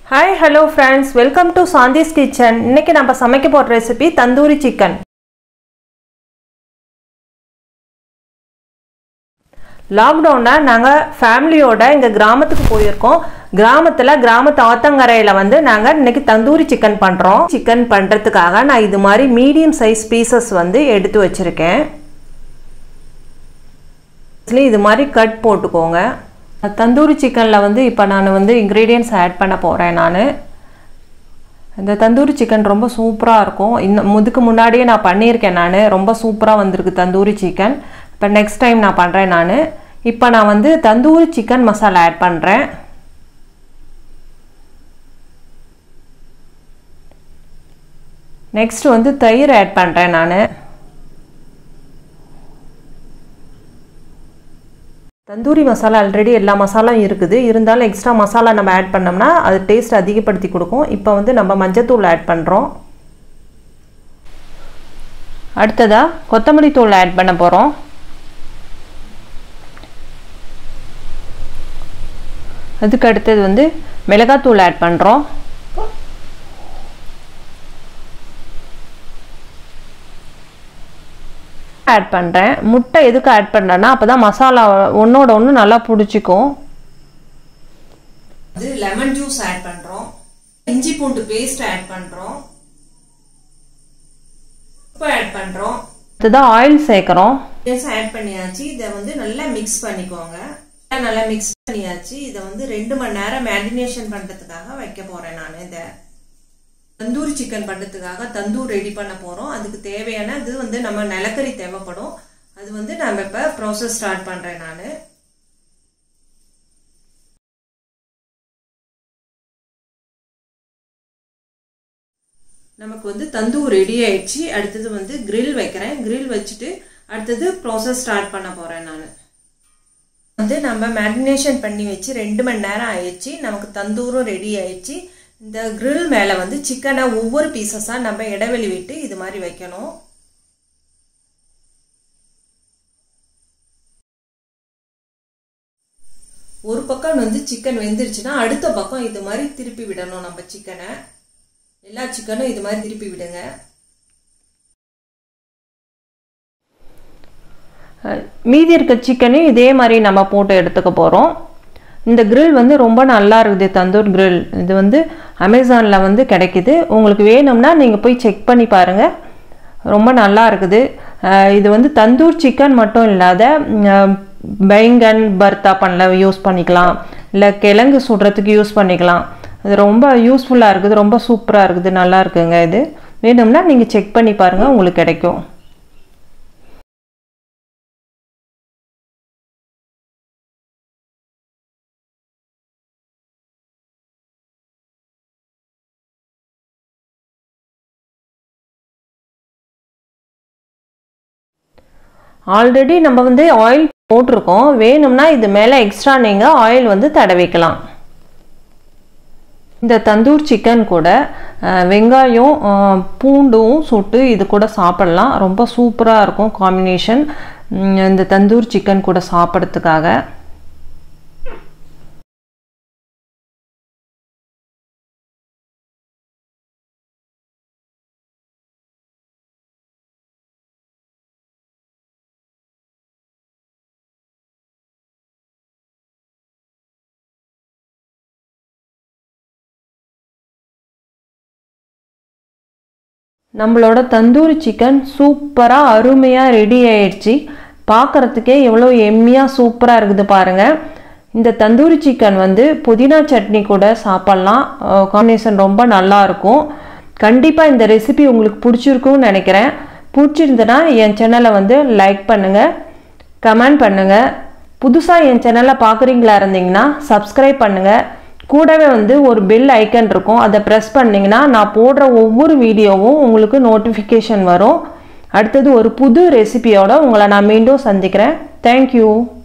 hi hello friends welcome to Shanthi's kitchen இன்னைக்கு நம்ம சமைக்க போகிற ரெசிபி தந்தூரி சிக்கன் லாக்டவுனில் நாங்கள் ஃபேமிலியோட எங்கள் கிராமத்துக்கு போயிருக்கோம் கிராமத்தில் கிராமத்து ஆத்தங்கரையில் வந்து நாங்கள் இன்னைக்கு தந்தூரி சிக்கன் பண்ணுறோம் சிக்கன் பண்ணுறதுக்காக நான் இது மாதிரி மீடியம் சைஸ் பீசஸ் வந்து எடுத்து வச்சுருக்கேன் இது மாதிரி கட் போட்டுக்கோங்க தந்தூரி சிக்கனில் வந்து இப்போ நான் வந்து இன்க்ரீடியன்ட்ஸ் ஆட் பண்ண போகிறேன் நான் இந்த தந்தூரி சிக்கன் ரொம்ப சூப்பராக இருக்கும் இன்னும் முதுக்கு முன்னாடியே நான் பண்ணியிருக்கேன் நான் ரொம்ப சூப்பராக வந்திருக்கு தந்தூரி சிக்கன் இப்போ நெக்ஸ்ட் டைம் நான் பண்ணுறேன் நான் இப்போ நான் வந்து தந்தூரி சிக்கன் மசாலா ஆட் பண்ணுறேன் நெக்ஸ்ட் வந்து தயிர் ஆட் பண்ணுறேன் நான் தந்தூரி மசாலா ஆல்ரெடி எல்லா மசாலாவும் இருக்குது இருந்தாலும் எக்ஸ்ட்ரா மசாலா நம்ம ஆட் பண்ணோம்னா அது டேஸ்ட் அதிகப்படுத்தி கொடுக்கும் இப்போ வந்து நம்ம மஞ்சத்தூள் ஆட் பண்ணுறோம் அடுத்ததாக கொத்தமல்லி தூள் ஆட் பண்ண போகிறோம் அதுக்கு அடுத்தது வந்து மிளகாத்தூள் ஆட் பண்ணுறோம் ஆட் பண்ணுறேன் முட்டை எதுக்கு ஆட் பண்ணுறேன்னா அப்போ தான் மசாலா ஒன்றோட ஒன்று நல்லா பிடிச்சிக்கும் அது லெமன் ஜூஸ் ஆட் பண்றோம் இஞ்சி பூண்டு பேஸ்ட் ஆட் பண்றோம் உப்பு ஆட் பண்றோம் அடுத்ததான் ஆயில் சேர்க்குறோம் ஆட் பண்ணியாச்சு இதை வந்து நல்லா மிக்ஸ் பண்ணிக்கோங்க நல்லா மிக்ஸ் பண்ணியாச்சு இதை வந்து ரெண்டு மணி நேரம் மேரினேஷன் பண்றதுக்காக வைக்க போறேன் நான் இதை தந்தூரி சிக்கன் பண்ணுறதுக்காக தந்தூர் ரெடி பண்ண போகிறோம் அதுக்கு தேவையான இது வந்து நம்ம நிலக்கரி தேவைப்படும் அது வந்து நம்ம இப்போ ப்ராசஸ் ஸ்டார்ட் பண்ணுறேன் நான் நமக்கு வந்து தந்தூர் ரெடி ஆயிடுச்சு அடுத்தது வந்து கிரில் வைக்கிறேன் கிரில் வச்சுட்டு அடுத்தது ப்ராசஸ் ஸ்டார்ட் பண்ண போகிறேன் நான் வந்து நம்ம மேரினேஷன் பண்ணி வச்சு ரெண்டு மணி நேரம் ஆயிடுச்சு நமக்கு தந்தூரும் ரெடி ஆயிடுச்சு இந்த கிரில் மேலே வந்து சிக்கனை ஒவ்வொரு பீசஸாக நம்ம இடைவெளி விட்டு இது மாதிரி வைக்கணும் ஒரு பக்கம் வந்து சிக்கன் வெந்துருச்சுன்னா அடுத்த பக்கம் இது மாதிரி திருப்பி விடணும் நம்ம சிக்கனை எல்லா சிக்கனும் இது மாதிரி திருப்பி விடுங்க மீதி இருக்க சிக்கனையும் இதே மாதிரி நம்ம போட்டு எடுத்துக்க போகிறோம் இந்த grill வந்து ரொம்ப நல்லா இருக்குது தந்தூர் grill இது வந்து அமேசானில் வந்து கிடைக்குது உங்களுக்கு வேணும்னா நீங்கள் போய் செக் பண்ணி பாருங்கள் ரொம்ப நல்லா இருக்குது இது வந்து தந்தூர் சிக்கன் மட்டும் இல்லாத பைங்கன் பர்த்தா பண்ணல யூஸ் பண்ணிக்கலாம் இல்லை கிழங்கு சுடுறதுக்கு யூஸ் பண்ணிக்கலாம் இது ரொம்ப யூஸ்ஃபுல்லாக இருக்குது ரொம்ப சூப்பராக இருக்குது நல்லா இருக்குங்க இது வேணும்னா நீங்கள் செக் பண்ணி பாருங்கள் உங்களுக்கு கிடைக்கும் ஆல்ரெடி நம்ம வந்து ஆயில் போட்டிருக்கோம் வேணும்னா இது மேலே எக்ஸ்ட்ரா நீங்கள் ஆயில் வந்து தடவிக்கலாம் இந்த தந்தூர் சிக்கன் கூட வெங்காயம் பூண்டும் சுட்டு இது கூட சாப்பிட்லாம் ரொம்ப சூப்பராக இருக்கும் காம்பினேஷன் இந்த தந்தூர் சிக்கன் கூட சாப்பிட்றதுக்காக நம்மளோட தந்தூரி சிக்கன் சூப்பராக அருமையாக ரெடி ஆயிடுச்சு பார்க்குறதுக்கே எவ்வளோ எம்மியாக சூப்பராக இருக்குது பாருங்கள் இந்த தந்தூரி சிக்கன் வந்து புதினா சட்னி கூட சாப்பிட்லாம் காம்பினேஷன் ரொம்ப நல்லா இருக்கும் கண்டிப்பாக இந்த ரெசிபி உங்களுக்கு பிடிச்சிருக்கும்னு நினைக்கிறேன் பிடிச்சிருந்தனா என் சேனலை வந்து லைக் பண்ணுங்கள் கமெண்ட் பண்ணுங்கள் புதுசாக என் சேனலை பார்க்குறீங்களா இருந்தீங்கன்னா சப்ஸ்கிரைப் பண்ணுங்கள் கூடவே வந்து ஒரு பெல் ஐக்கன் இருக்கும் அதை ப்ரெஸ் பண்ணிங்கன்னா நான் போடுற ஒவ்வொரு வீடியோவும் உங்களுக்கு நோட்டிஃபிகேஷன் வரும் அடுத்தது ஒரு புது ரெசிபியோட உங்களை நான் மீண்டும் சந்திக்கிறேன் தேங்க்யூ